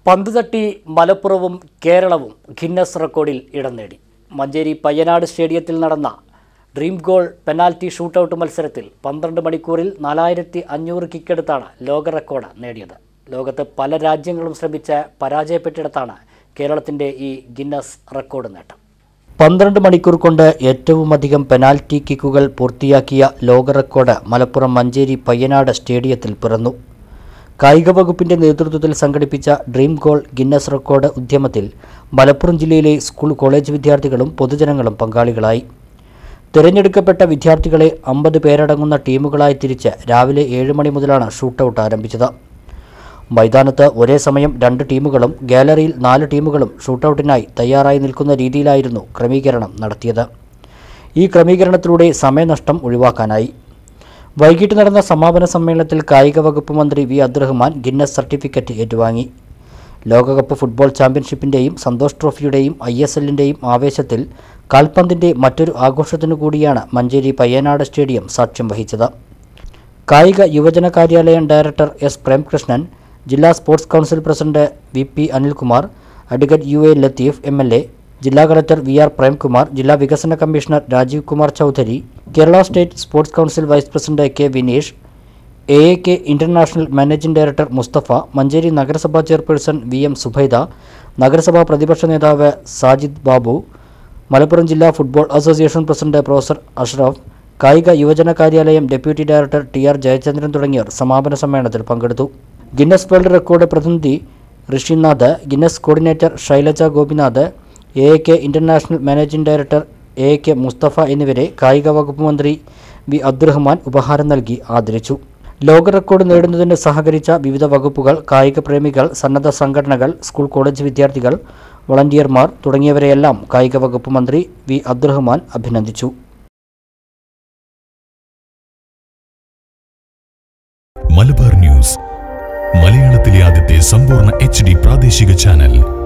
പന്ത് തട്ടി മലപ്പുറവും കേരളവും ഗിന്നസ് റെക്കോർഡിൽ ഇടം നേടി മഞ്ചേരി പയ്യനാട് സ്റ്റേഡിയത്തിൽ നടന്ന ഡ്രീം ഗോൾ പെനാൽറ്റി ഷൂട്ടൌട്ട് മത്സരത്തിൽ പന്ത്രണ്ട് മണിക്കൂറിൽ നാലായിരത്തി അഞ്ഞൂറ് കിക്കെടുത്താണ് ലോക റെക്കോർഡ് നേടിയത് ലോകത്ത് പല രാജ്യങ്ങളും ശ്രമിച്ച് പരാജയപ്പെട്ടിടത്താണ് കേരളത്തിൻ്റെ ഈ ഗിന്നസ് റെക്കോർഡ് നേട്ടം പന്ത്രണ്ട് മണിക്കൂർ കൊണ്ട് ഏറ്റവുമധികം പെനാൽറ്റി കിക്കുകൾ പൂർത്തിയാക്കിയ ലോക റെക്കോർഡ് മലപ്പുറം മഞ്ചേരി പയ്യനാട് സ്റ്റേഡിയത്തിൽ പിറന്നു കായിക വകുപ്പിന്റെ നേതൃത്വത്തിൽ സംഘടിപ്പിച്ച ഡ്രീം ഗോൾ ഗിന്നസ് റെക്കോർഡ് ഉദ്യമത്തിൽ മലപ്പുറം ജില്ലയിലെ സ്കൂൾ കോളേജ് വിദ്യാർത്ഥികളും പൊതുജനങ്ങളും പങ്കാളികളായി തിരഞ്ഞെടുക്കപ്പെട്ട വിദ്യാർത്ഥികളെ അമ്പത് പേരടങ്ങുന്ന ടീമുകളായി തിരിച്ച് രാവിലെ ഏഴ് മണി മുതലാണ് ഷൂട്ടൌട്ട് ആരംഭിച്ചത് മൈതാനത്ത് ഒരേ സമയം രണ്ട് ടീമുകളും ഗാലറിയിൽ നാല് ടീമുകളും ഷൂട്ടൌട്ടിനായി തയ്യാറായി നിൽക്കുന്ന രീതിയിലായിരുന്നു ക്രമീകരണം നടത്തിയത് ഈ ക്രമീകരണത്തിലൂടെ സമയനഷ്ടം ഒഴിവാക്കാനായി വൈകിട്ട് നടന്ന സമാപന സമ്മേളനത്തിൽ കായിക വകുപ്പ് മന്ത്രി വി അബ്ദുറഹ്മാൻ ഗിന്നസ് സർട്ടിഫിക്കറ്റ് ഏറ്റുവാങ്ങി ലോകകപ്പ് ഫുട്ബോൾ ചാമ്പ്യൻഷിപ്പിൻ്റെയും സന്തോഷ് ട്രോഫിയുടെയും ഐ എസ് എല്ലിൻ്റെയും ആവേശത്തിൽ കാൽപന്തിൻ്റെ മറ്റൊരു ആഘോഷത്തിനു കൂടിയാണ് മഞ്ചേരി പയ്യനാട് സ്റ്റേഡിയം സാക്ഷ്യം വഹിച്ചത് കായിക യുവജന കാര്യാലയം ഡയറക്ടർ എസ് പ്രേംകൃഷ്ണൻ ജില്ലാ sports council president V P Anilkumar advocate U A Latheef M L A ജില്ലാ കളക്ടർ വി ആർ പ്രേംകുമാർ ജില്ലാ വികസന commissioner Rajeev Kumar Chaudhary Kerala state sports council vice president K Vineesh A A K international managing director Mustafa Manjeri നഗരസഭാ ചെയർപേഴ്സൺ വി എം സുബൈദ നഗരസഭാ പ്രതിപക്ഷ നേതാവ് സാജിദ് ബാബു മലപ്പുറം ജില്ലാ football association president professor Ashraf കായിക യുവജന കാര്യാലയം deputy director T R Jayachandran തുടങ്ങിയവർ സമാപന സമ്മേളനത്തിൽ പങ്കെടുത്തു ഗിന്നസ് വേൾഡ് റെക്കോർഡ് പ്രതിനിധി Rishinath Guinness coordinator Shailaja Gopinath A A K international managing director A A K Mustafa എന്നിവരെ കായിക വകുപ്പ് മന്ത്രി വി അബ്ദുറഹ്മാൻ ഉപഹാരം നൽകി ആദരിച്ചു ലോക റെക്കോർഡ് നേടുന്നതിന് സഹകരിച്ച വിവിധ വകുപ്പുകൾ കായിക പ്രേമികൾ സന്നദ്ധ സംഘടനകൾ സ്കൂൾ കോളേജ് വിദ്യാർത്ഥികൾ വളണ്ടിയർമാർ തുടങ്ങിയവരെയെല്ലാം കായിക വകുപ്പ് മന്ത്രി വി അബ്ദുറഹ്മാൻ അഭിനന്ദിച്ചു മലബാർ ന്യൂസ് മലയാളത്തിലെ ആദ്യത്തെ സമ്പൂർണ്ണ എച്ച് ഡി പ്രാദേശിക ചാനൽ